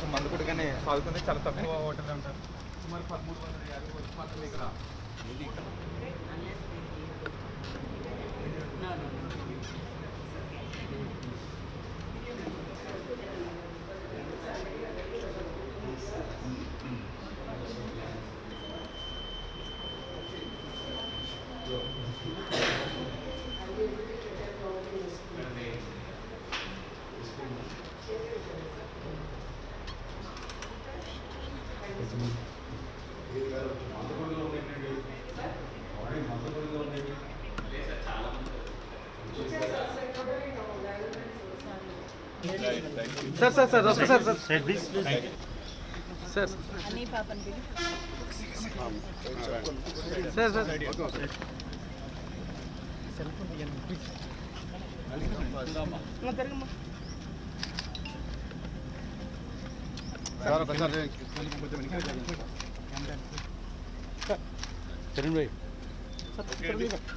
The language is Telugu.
కొంచెం మందుకుడిగానే సాగుతుంది చాలా తక్కువ వాటర్ అంటారు సుమారు పదమూడు వందల యాభై వరకు మాత్రమే ఇక్కడ ఉంది ఇక్కడ సార్ సార్ సార్ వస్తా సార్ సార్ సార్ అని పాపని పిలి సార్ సార్ సార్ ఒకసారి చరణ్ భాయ్